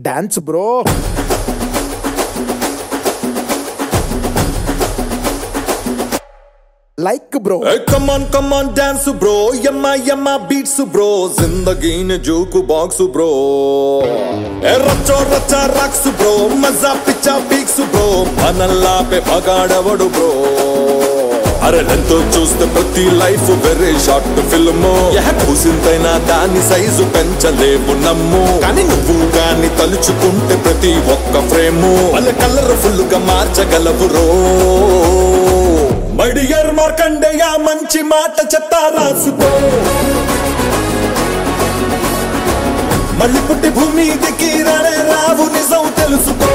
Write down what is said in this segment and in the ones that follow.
Dance bro like bro come on come on dance bro యమ్మ యమ్మ beats bro జిందగీని juke box bro ఏ రచ్చో రచ్చ రాక్స్ బ్రో మజా పిచ్చా పీక్స్ బ్రో మనల్లాపే పగాడవడు బ్రో అరే లెంతో చూస్తే ప్రతి లైఫ్ వెరీ షార్ట్ ఫిల్మ్ కూసింతైనా దాని సైజు పెంచలేవు నమ్ము కానీ నువ్వు గాని తలుచుకుంటే ప్రతి ఒక్క ఫ్రేము వాళ్ళ కలర్ఫుల్ గా మార్చగలవు రో మడియర్ మార్కండేయ మంచి మాట చెత్త రాసుకో మళ్ళీ పుట్టి భూమి దిగి రానే రావు నిజం తెలుసుకో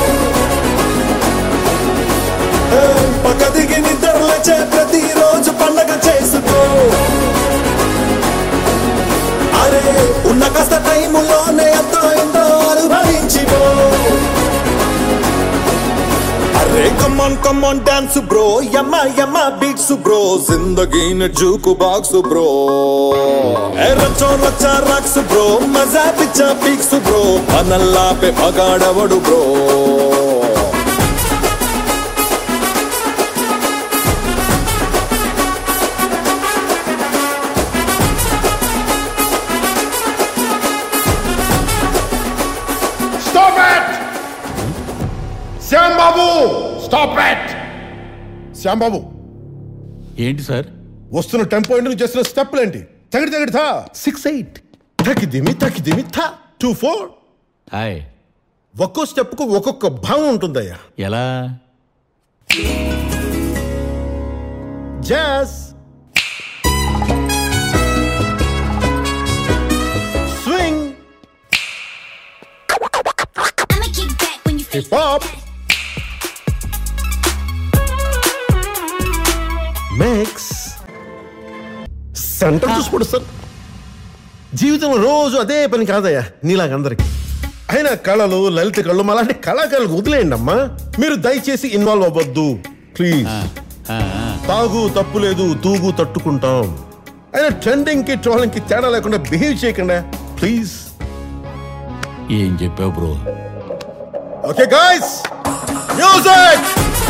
ఏ, పక్క దిగి నిద్రలచే ప్రతిరోజు పండగ చేసుకో అరే ఉన్న కాస్త టైములోనే ఎంతో ఎంతో అనుభవించిపో అరే కమాన్ కమాన్ డాన్స్ బ్రో యమ్మ యమ్మ బీట్స్ బ్రో జిందగీని జూకు బాక్స్ బ్రో ఏ రచ్చో రచ్చ రాక్స్ బ్రో మజా పిచ్చా పీక్స్ బ్రో మనల్లాపే పగాడవడు bro Stop it! Shyam Babu stop it Shyam Babu ఏంటి సార్ వస్తున్న టెంపో ఏంటి నువ్వు చేస్తున్న స్టెప్లు ఏంటి తగిడి తగిడి థా సిక్స్ ఎయిట్ తగ్గిదిమి తగ్గిదిమి థా టూ ఫోర్ హాయ్ ఒక్కో స్టెప్ కు ఒక్కొక్క భావం ఉంటుందయ్యా ఎలా jazz swing I'ma kick back when you hip hop mix centre చూసుకోండి సార్ జీవితంలో రోజు అదే పని కాదయ్యా నీలాగందరికి అయినా కళలు లలిత కళ్ళు అలాంటి కళాకారులకు వదిలేయండి అమ్మా మీరు దయచేసి ఇన్వాల్వ్ అవ్వద్దు ప్లీజ్ ఆ, ఆ. తాగు తప్పు లేదు తూగు తట్టుకుంటాం అయినా ట్రెండింగ్ కి ట్రోలింగ్ కి తేడా లేకుండా బిహేవ్ చేయకుండా ప్లీజ్ ఏం చెప్పావు బ్రో ఓకే గాయ్స్ మ్యూజిక్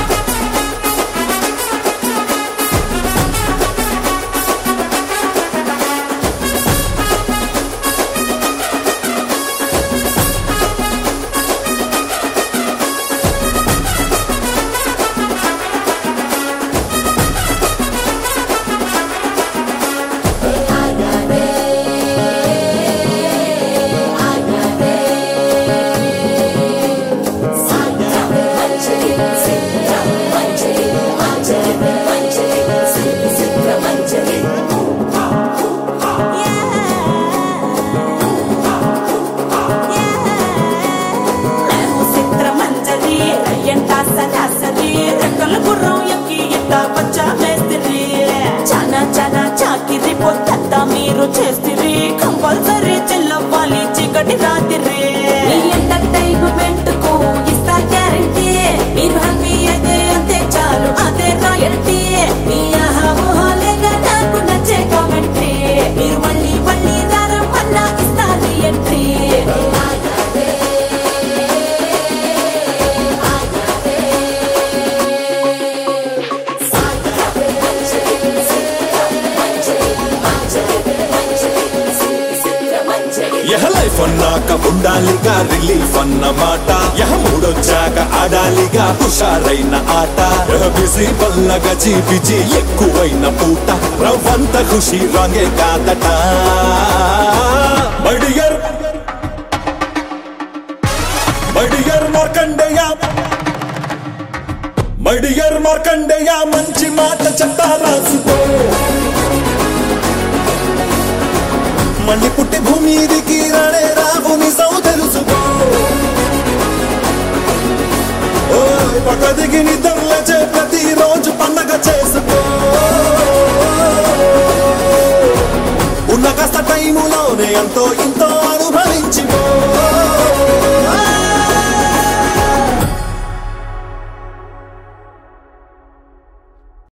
మేము చిత్రమంజరి రయ్యంట సరాసరి రెక్కల గుర్రం ఎక్కి ఇట్ట వచ్చా మేస్తిరి చానా చానా చాకిరి పొద్దంతా మీరు చేస్తిరి కంపల్సరీ చెల్లవ్వాలి చీకటి రాత్రి మీ ఎంటర్టైన్మెంట్ కు ఇస్తా గ్యారంటీ మీరు హ్యాపీ అయితే అంతే చాలు అదే రాయల్టీ మీ ఆహాలేగా నాకు నచ్చే కామెంట్రీ మీరు మళ్ళీ మళ్ళీ రారమ్మన్నా ఇస్తారు ఎంట్రీ యహ లైఫ్ అన్నాక ఉండాలిగా రిలీఫ్ అన్నమాట యహ మూడొచ్చాక ఆడాలిగా హుషారైన ఆట యహ బిజీ వల్ల గజీ బిజీ ఎక్కువైన పూట రవ్వంత ఖుషి రాంగే కాదట మడియర్ మడియర్ మార్కండేయ మడియర్ మార్కండేయ మంచి మాట చెత్త రాసుకో మళ్ళీ పుట్టి భూమి దిగి రానే రావు నిజం తెలుసుకో ఓయ్ పక్క దిగి నిద్రలచే ప్రతిరోజు పండగ చే